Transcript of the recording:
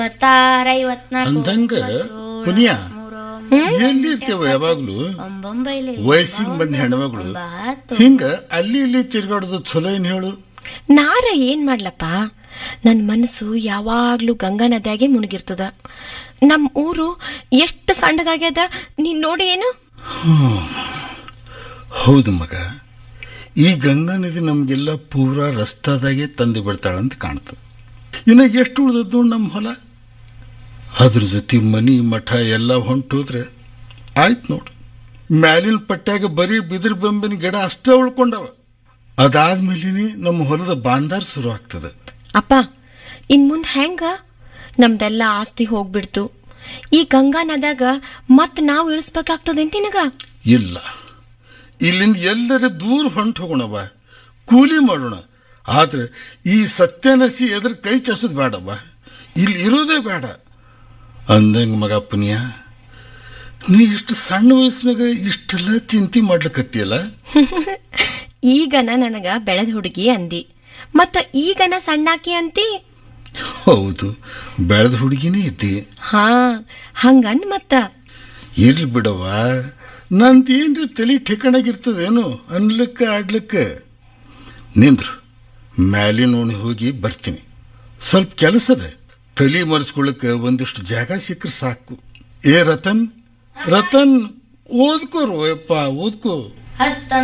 ಇಪ್ಪತ್ತಾರ ಐವತ್ನಾಲ್ಕು ಅಂದಂಗ ಪುನಿಯ ಎಲ್ಲಿರ್ತೇವ ಯಾವಾಗ್ಲೂ ಒಂಬೊಂಬೈಲೆ ವಯಸ್ಸಿಗೆ ಬಂದ ಹೆಣ್ಮಗಳು ಒಂಬತ್ತು ಹಿಂಗ ಅಲ್ಲಿ ಇಲ್ಲಿ ತಿರ್ಗಾಡೋದು ಚಲೋ ಏನ್ ಹೇಳು ನಾರ ಏನ್ ಮಾಡ್ಲಪ್ಪ ನನ್ ಮನಸ್ಸು ಯಾವಾಗ್ಲೂ ಗಂಗಾ ನದಿಯಾಗೆ ಮುಳುಗಿರ್ತದ ನಮ್ ಊರು ಎಷ್ಟು ಸಣ್ಣಗಾಗ್ಯದ ನೀನ್ ನೋಡಿ ಏನು ಹೌದು ಮಗ ಈ ಗಂಗಾ ನದಿ ನಮ್ಗೆಲ್ಲ ಪೂರಾ ರಸ್ತಾದಾಗೆ ತಂದು ಬಿಡ್ತಾಳಂತ ಕಾಣ್ತದೆ ಇನ್ನು ಎಷ್ಟು ಉಳ್ದದ್ದು ನಮ್ಮ ಹೊಲ ಅದ್ರ ಜೊತೆ ಮನಿ ಮಠ ಎಲ್ಲ ಹೊಂಟೋದ್ರೆ ಆಯ್ತು ನೋಡು ಮ್ಯಾಲಿನ ಪಟ್ಟ್ಯಾಗ ಬರೀ ಬಿದಿರು ಬೆಂಬಿನ ಗಿಡ ಅಷ್ಟೇ ಉಳ್ಕೊಂಡವ ಅದಾದ್ಮೇಲೆ ನಮ್ಮ ಹೊಲದ ಬಾಂದಾರ್ ಶುರು ಆಗ್ತದೆ ಅಪ್ಪ ಇನ್ ಮುಂದ್ ಹೆಂಗ ನಮ್ದೆಲ್ಲ ಆಸ್ತಿ ಹೋಗ್ಬಿಡ್ತು ಈ ಗಂಗಾ ನದ್ಯಾಗ ಮತ್ ನಾವ್ ಇಳಿಸ್ಬೇಕಾಗ್ತದೇನ್ ನಿನಗ ಇಲ್ಲ ಇಲ್ಲಿಂದ ಎಲ್ಲರ ದೂರ ಹೊಂಟು ಹೋಗೋಣವ ಕೂಲಿ ಮಾಡೋಣ ಆದ್ರೆ ಈ ಸತ್ಯನಸಿ ಎದ್ರ ಕೈ ಚಸೋದು ಬೇಡವ್ವ ಇಲ್ಲಿ ಇರೋದೇ ಬೇಡ ಅಂದಂಗ ಮಗ ಪುನಿಯ ನೀ ಇಷ್ಟು ಸಣ್ಣ ವಯಸ್ಸಿನಾಗ ಇಷ್ಟೆಲ್ಲ ಚಿಂತೆ ಮಾಡ್ಲಿಕತ್ತಿಯಲ್ಲ ಈಗನ ನನಗ ಬೆಳೆದ ಹುಡುಗಿ ಅಂದಿ ಮತ್ತ ಈಗನ ಸಣ್ಣಾಕಿ ಅಂತಿ ಹೌದು ಬೆಳೆದ ಹುಡುಗಿನೇ ಇದ್ದಿ ಹಾ ಹಂಗನ್ ಮತ್ತ ಇರ್ಲಿ ಬಿಡವ್ವ ನಂದೇನ್ರಿ ತಲೆ ಠಿಕಣಾಗಿರ್ತದೇನು ಅನ್ಲಿಕ್ಕ ಆಡ್ಲಿಕ್ಕ ನಿಂದ್ರು ಮ್ಯಾಲಿನ ಓಣಿ ಹೋಗಿ ಬರ್ತೀನಿ ಸ್ವಲ್ಪ ಕೆಲಸದ ತಲೆ ಮರೆಸ್ಕೊಳ್ಳಕ್ಕೆ ಒಂದಿಷ್ಟು ಜಾಗ ಸಿಕ್ಕರೆ ಸಾಕು ಏ ರತನ್ ರತನ್ ಓದ್ಕೋರು ಯಪ್ಪ ಓದ್ಕೋ ಹತ್ತ